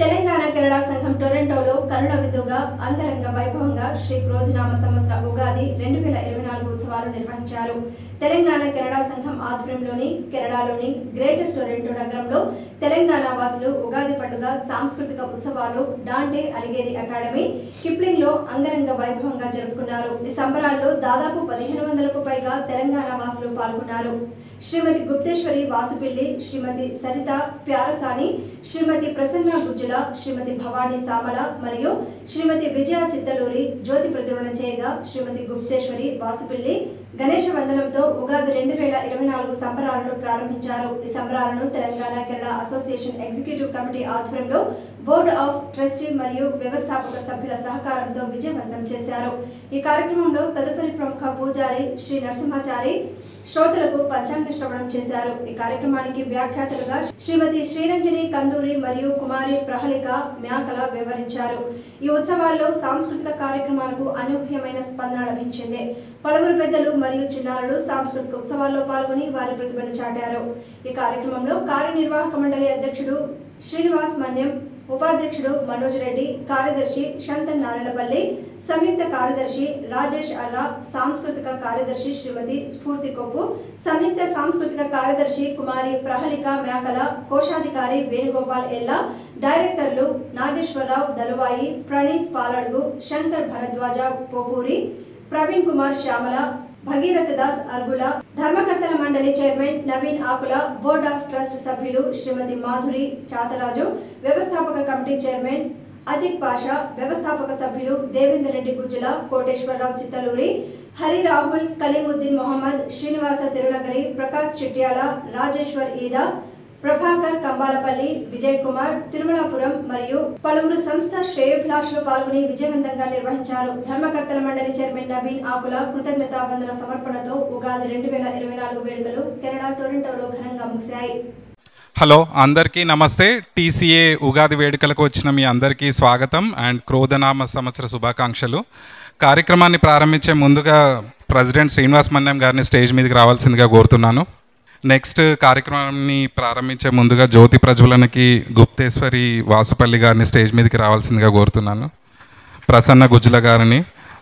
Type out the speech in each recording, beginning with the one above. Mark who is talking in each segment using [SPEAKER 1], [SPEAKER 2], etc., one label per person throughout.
[SPEAKER 1] Telangana Canada సంఘం టొరంటోలో కరుణ విధుగా అంగరంగ వైభవంగా శ్రీ క్రోధినామ సంవత్సర ఉగాది రెండు వేల ఇరవై నాలుగు ఉత్సవాలు నిర్వహించారు తెలంగాణ కెనడా సంఘం ఆధ్వర్యంలోని కెనడాలోని గ్రేటర్ టొరంటో నగరంలో తెలంగాణ వాసులు ఉగాది పండుగ సాంస్కృతిక ఉత్సవాలు డాంటే అలిగేరి అకాడమీ కిప్లింగ్ లో అంగరంగ వైభవంగా జరుపుకున్నారు ఈ సంబరాల్లో దాదాపు పదిహేను వందలకు పైగా తెలంగాణ వాసులు పాల్గొన్నారు శ్రీమతి గుప్తేశ్వరి వాసుపిల్లి శ్రీమతి సరిత ప్యారసాని శ్రీమతి ప్రసన్న గుజ్జుల శ్రీమతి భవానీ సామల మరియు శ్రీమతి విజయ చిత్తలూరి జ్యోతి ప్రజ్వలన చేయగా శ్రీమతి గుప్తేశ్వరి వాసుపిల్లి గణేష వందనంతో ఉగాది రెండు వేల ఇరవై నాలుగు సంబరాలను ప్రారంభించారు ఈ సంబరాలను Telangana Canada association executive committee ఆధ్వర్యంలో బోర్డు ఆఫ్ ట్రస్టీ మరియు వ్యవస్థాపక సభ్యుల సహకారంతో విజయవంతం చేశారు ఈ కార్యక్రమంలో తదుపరి ప్రముఖ పూజారి శ్రీ నరసింహాచారి శ్రోతలకు పంచాంగ శ్రవణం చేశారు ఈ కార్యక్రమానికి వ్యాఖ్యాతలుగా శ్రీమతి శ్రీరంజని కందూరి మరియు కుమారి ప్రహళిక మ్యాకల వివరించారు ఈ ఉత్సవాల్లో సాంస్కృతిక కార్యక్రమాలకు అనూహ్యమైన స్పందన లభించింది పలువురు పెద్దలు మరియు చిన్నారులు సాంస్కృతిక ఉత్సవాల్లో పాల్గొని వారి ప్రతిభను చాటారు ఈ కార్యక్రమంలో కార్యనిర్వాహక మండలి అధ్యక్షుడు శ్రీనివాస్ మన్యం ఉపాధ్యక్షుడు మనోజ్ రెడ్డి కార్యదర్శి శంతన్ నారాయణపల్లి సంయుక్త కార్యదర్శి రాజేష్ అర్రా సాంస్కృతిక కార్యదర్శి శ్రీమతి స్ఫూర్తి కొప్పు సంయుక్త సాంస్కృతిక కార్యదర్శి కుమారి ప్రహళిక మేకల కోశాధికారి వేణుగోపాల్ ఎల్లా డైరెక్టర్లు నాగేశ్వరరావు దలువాయి ప్రణీత్ పాలడుగు శంకర్ భరద్వాజ పోపూరి ప్రవీణ్ కుమార్ శ్యామల భగీరథ దాస్ అర్గుల ధర్మకర్తల మండలి chairman Naveen Akula board of trust సభ్యులు శ్రీమతి మాధురి చాతరాజు వ్యవస్థాపక కమిటీ చైర్మన్ అదిక్ పాషా వ్యవస్థాపక సభ్యులు దేవేందర్ రెడ్డి గుజ్జుల కోటేశ్వరరావు చిత్తలూరి హరి రాహుల్ కలీముద్దీన్ మొహమ్మద్ శ్రీనివాస తిరునగరి ప్రకాష్ చిట్యాల రాజేశ్వర్ ఈదా ప్రభాకర్ కంబాలపల్లి విజయ్ కుమార్ తిరుమలాపురం మరియు పలువురు సంస్థ శ్రేయోభిలాషులు పాల్గొని విజయవంతంగా నిర్వహించారు ధర్మకర్తల మండలి చైర్మన్ నవీన్ ఆకుల కృతజ్ఞతా వందన సమర్పణతో ఉగాది రెండు వేల ఇరవై నాలుగు వేడుకలు కెనడా టొరంటోలో ఘనంగా ముగిశాయి
[SPEAKER 2] హలో అందరికీ నమస్తే టీసీఏ ఉగాది వేడుకలకు వచ్చిన మీ అందరికీ స్వాగతం అండ్ క్రోధనామ సంవత్సర శుభాకాంక్షలు కార్యక్రమాన్ని ప్రారంభించే ముందుగా ప్రెసిడెంట్ శ్రీనివాస్ మన్యం గారిని స్టేజ్ మీదకి రావాల్సిందిగా కోరుతున్నాను నెక్స్ట్ కార్యక్రమాన్ని ప్రారంభించే ముందుగా జ్యోతి ప్రజ్వలనకి గుప్తేశ్వరి వాసుపల్లి గారిని స్టేజ్ మీదకి రావాల్సిందిగా కోరుతున్నాను ప్రసన్న గుజ్జుల గారిని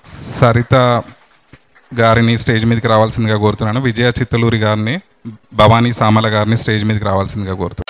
[SPEAKER 2] సరిత గారిని స్టేజ్ మీదకి రావాల్సిందిగా కోరుతున్నాను విజయ చిత్తలూరి గారిని భవానీ సామల గారిని స్టేజ్ మీదకి రావాల్సిందిగా కోరుతున్నాను